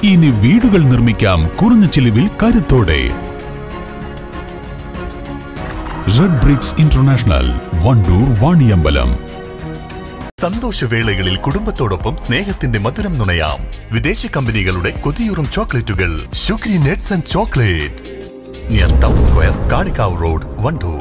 ഇനി വീടുകൾ നിർമ്മിക്കാം കുറഞ്ഞ ചിലവിൽ കരുത്തോടെ red bricks international Wandoor Vaniyambalam സന്തോഷവേളകളിൽ കുടുംബത്തോടൊപ്പം സ്നേഹത്തിന്റെ മധുരം നുണയാം വിദേശ കമ്പനികളുടെ കൊതിയൂറും ചോക്ലേറ്റുകൾ sugary nuts and chocolates near town square Kalikavu road Wandoor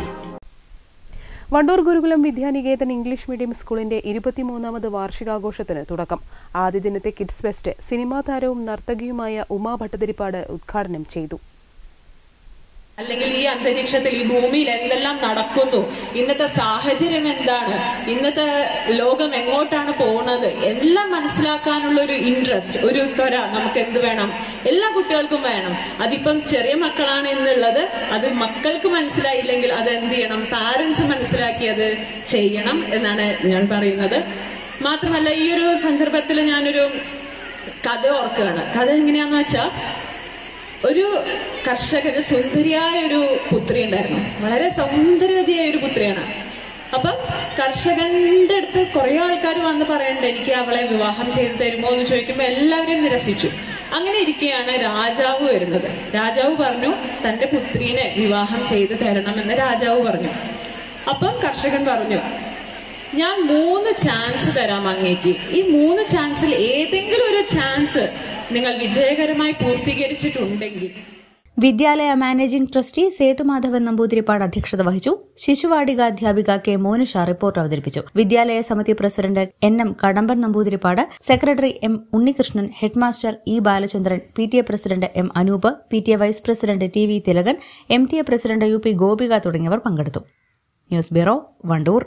Wandoor Gurukulam Vidyaniketan English medium സ്കൂളിന്റെ ഇരുപത്തിമൂന്നാമത് വാർഷികാഘോഷത്തിന് തുടക്കം ആദ്യ ദിനത്തെ കിഡ്സ് ഫെസ്റ്റ് സിനിമാ താരവും നർത്തകിയുമായ ഉമാ ഭട്ടതിരിപ്പാട് ഉദ്ഘാടനം ചെയ്തു അല്ലെങ്കിൽ ഈ അന്തരീക്ഷത്തിൽ ഈ ഭൂമിയിൽ എന്തെല്ലാം നടക്കുന്നു ഇന്നത്തെ സാഹചര്യം എന്താണ് ഇന്നത്തെ ലോകം എങ്ങോട്ടാണ് പോകുന്നത് എല്ലാം മനസ്സിലാക്കാനുള്ള ഒരു ഇൻട്രസ്റ്റ് ഒരു ത്വര നമുക്ക് എന്ത് വേണം എല്ലാ കുട്ടികൾക്കും വേണം അതിപ്പം ചെറിയ മക്കളാണ് എന്നുള്ളത് അത് മക്കൾക്ക് മനസ്സിലായില്ലെങ്കിൽ അത് എന്ത് ചെയ്യണം പാരന്റ്സ് മനസ്സിലാക്കി അത് ചെയ്യണം എന്നാണ് ഞാൻ പറയുന്നത് മാത്രമല്ല ഈ ഒരു സന്ദർഭത്തിൽ ഞാനൊരു കഥ ഓർക്കുകയാണ് കഥ എങ്ങനെയാന്ന് വെച്ചാൽ ഒരു കർഷകന് സുന്ദരിയായ ഒരു പുത്രി ഉണ്ടായിരുന്നു വളരെ സൗന്ദര്യവതിയായ ഒരു പുത്രിയാണ് അപ്പം കർഷകന്റെ അടുത്ത് കുറെ ആൾക്കാർ വന്ന് പറയണ്ട എനിക്ക് അവളെ വിവാഹം ചെയ്തു തരുമോ എന്ന് ചോദിക്കുമ്പോൾ എല്ലാവരെയും നിരസിച്ചു അങ്ങനെ ഇരിക്കെയാണ് രാജാവ് വരുന്നത് രാജാവ് പറഞ്ഞു തന്റെ പുത്രീനെ വിവാഹം ചെയ്തു തരണമെന്ന് രാജാവ് പറഞ്ഞു അപ്പം കർഷകൻ പറഞ്ഞു ഞാൻ മൂന്ന് ചാൻസ് തരാം അങ്ങേക്ക് ഈ മൂന്ന് ചാൻസിൽ ഏതെങ്കിലും ഒരു ചാൻസ് നിങ്ങൾ വിജയകരമായി പൂർത്തീകരിച്ചിട്ടുണ്ടെങ്കിൽ വിദ്യാലയ മാനേജിംഗ് ട്രസ്റ്റി സേതുമാധവൻ നമ്പൂതിരിപ്പാട് അധ്യക്ഷത വഹിച്ചു ശിശുവാടിക അധ്യാപിക കെ മോനിഷ റിപ്പോർട്ട് അവതരിപ്പിച്ചു വിദ്യാലയ സമിതി president N M Kadamban Namboothiripad secretary M Unnikrishnan headmaster E Balachandran P T A president M Anoop P T A vice president T V Thilakan M T A president U P Gopika തുടങ്ങിയവർ പങ്കെടുത്തു ന്യൂസ് ബ്യൂറോ വണ്ടൂർ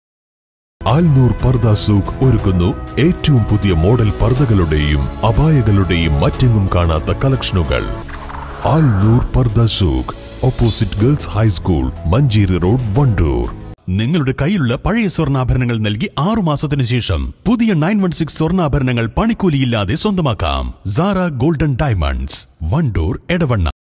ആൽനൂർ പർദ സൂഖ് ഒരുക്കുന്നു ഏറ്റവും പുതിയ മോഡൽ പർദകളുടെയും അപായകളുടെയും മറ്റെങ്ങും കാണാത്ത കളക്ഷനുകൾ Alnoor Parda Souq opposite girls high school Manjeri road Wandoor നിങ്ങളുടെ കയ്യിലുള്ള പഴയ സ്വർണ്ണാഭരണങ്ങൾ നൽകി ആറു മാസത്തിന് ശേഷം പുതിയ നയൻ വൺ സിക്സ് സ്വർണ്ണാഭരണങ്ങൾ പണിക്കൂലിയില്ലാതെ സ്വന്തമാക്കാം സാറ ഗോൾഡൻ ഡയമണ്ട്സ് വണ്ടൂർ എടവണ്ണ